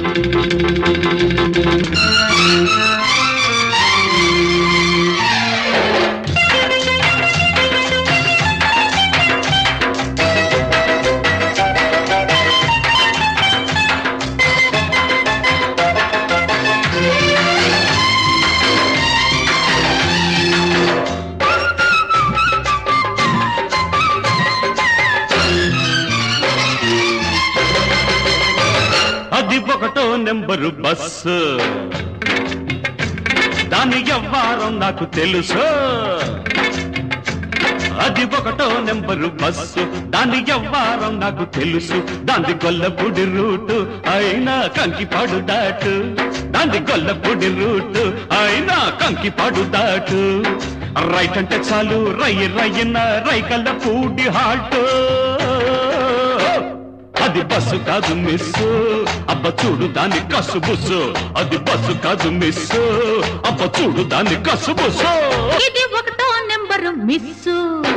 అది ఒకటో number bus దాని ఎవ్వారం నాకు తెలుసు అది ఒకటో నెంబరు బస్సు దాని ఎవ్వారం నాకు తెలుసు దాని గొల్లపూడి రూటు అయినా కంకిపాడు దాటు దాని గొల్లపూడి రూటు అయినా కంకిపాడు దాటు రైట్ అంటే చాలు రయ్య రయ్యన రైకల్ల పూడి హాల్ట్ అది బస్సు కాదు మిస్సు అబ్బ చూడు దాని కసు బుస్సు అది బస్సు కాదు మిస్సు అబ్బ చూడు దాని కసు బుస్సు ఇది ఒకటో నెంబరు మిస్సు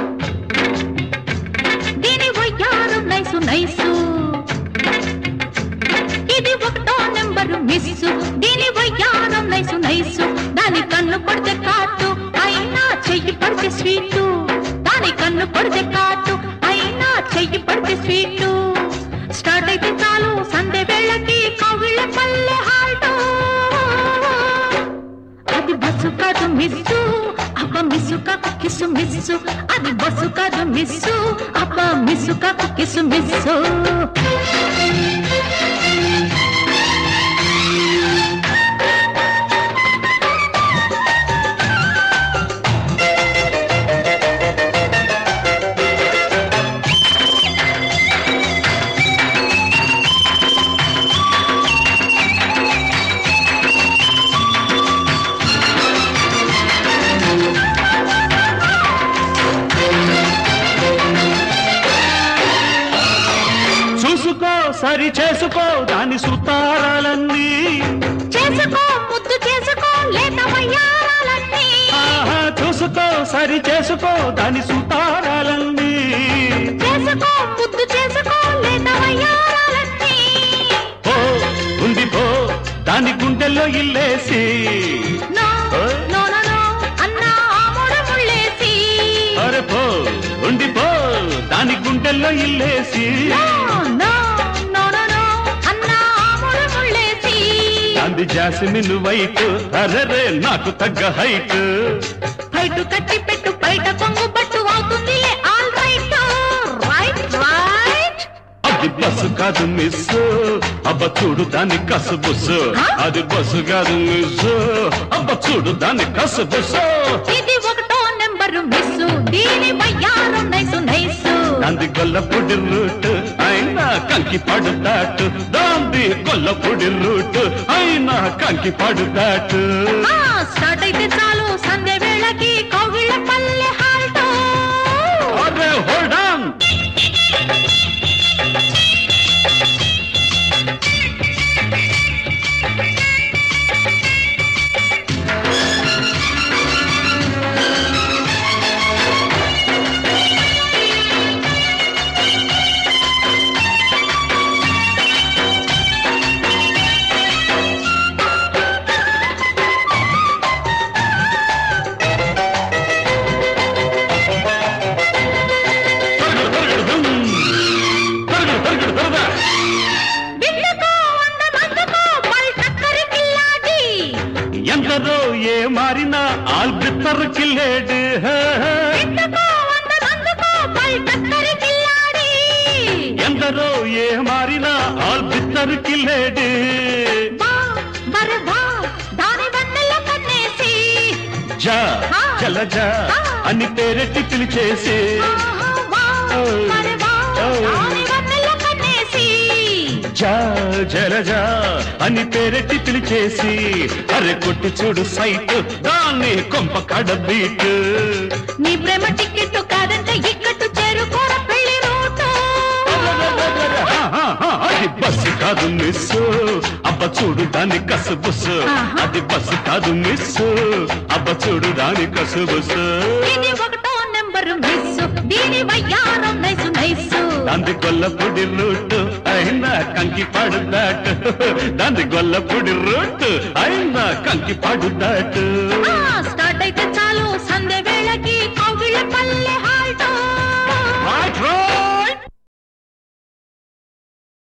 దీని వయ్యారు నైసు నైసు ఇది ఒకటో నెంబరు మిస్సు దీని వయ్యారం నైసు నైసు దాని కన్ను పడితే కాటు అయినా చెయ్యి పడితే స్వీటు దాని కన్ను పడితే కాటు అయినా చెయ్యి పడితే స్వీటు స్టార్ట్ అయితే చాలు సందే వేళకి కవిళ్ళ పల్లె హాల్టో అది బస్సు కాదు మిస్సు అబ్బ మిస్సు కాకు కిసు మిస్సు అది బస్సు కాదు మిస్సు అబ్బ మిస్సు కాకు కిసు మిస్సు చూసుకో సరి చేసుకో దాని సుతారాలన్నీ చేసుకో ముద్దు చేసుకో లేత వయ్యారాలన్నీ ఆహా చూసుకో సరి చేసుకో దాని సుతారాలన్నీ చేసుకో ముద్దు చేసుకో లేత వయ్యారాలన్నీ పో ఉంది పో దాని గుండెల్లో ఇల్లేసి నో నో నో నో అన్నా ఆమోడ ముళ్ళేసి అరే పో ఉండి పో దాని గుండెల్లో ఇల్లేసి no no no no no అన్నా ఆమోడ ముళ్ళేసి అంది జాస్మిన్ వైట్ అరరే నాకు తగ్గ హైట్ బయట కట్టి పెట్టు బయట కొంగు పట్టు అవుతుందిలే ఆల్ రైట్ రైట్ రైట్ అది బస్సు కాదు మిస్ అబ్బ చూడు దాని కసు బుస్సు అది బస్సు కాదు మిస్ అబ్బ చూడు దాని కసు బుస్సు ఇది ఒకటో నెంబరు మిస్సు దీని వయ్యారం నైసు నైసు దాంది గొల్లపొడి రూట్ అయినా కంకి పడు దాటు దాంది గొల్లపొడి రూట్ అయినా కంకి పడు దాటు ఆ, స్టార్ట్ అయితే చాలు సంధ్య వేళకి కౌగిళ్ళ పల్లె హాల్టో అరే హోల్డ్ ఆన్ బిడ్డకో అందమందుకో పల్టక్కరి కిల్లాడి ఎందరో ఏ మారినా ఆల్బిత్తర్ కిల్లేడు బిడ్డకో అందమందుకో పల్టక్కరి కిల్లాడి ఎందరో ఏ మారినా ఆల్బిత్తర్ కిల్లేడు వా బరే వా దాని వన్నెల కన్నేసి జా జలజ అని పేరెట్టి పిలిచేసి ఆహా, వా బరే వా దాని వన్నెల కన్నేసి జా జలజ అని పేరెట్టి పిలిచేసి అరే కొట్టి చూడు సైట్ దాన్ని కొంప కడబీట్ నీ ప్రేమ టికెట్ కాదంటే ఇక్కట్టు చేరుకోర పెళ్లి రూటు అది బస్సు కాదు మిస్ అబ్బ చూడు దాని కసు బుస్సు ఆహా. అది బస్సు కాదు మిస్ అబ్బ చూడు దాని కసు బుస్సు ఇది ఒకటో నెంబరు మిస్సు దీని వయ్యారం నైసు నైసు దాంది గొల్లపొడి రూటు అయినా కంకి పడుదాటు దాంది గొల్లపొడి రూటు అయినా కంకి పడుదాటు ఆ, స్టార్ట్ అయితే చాలు సందే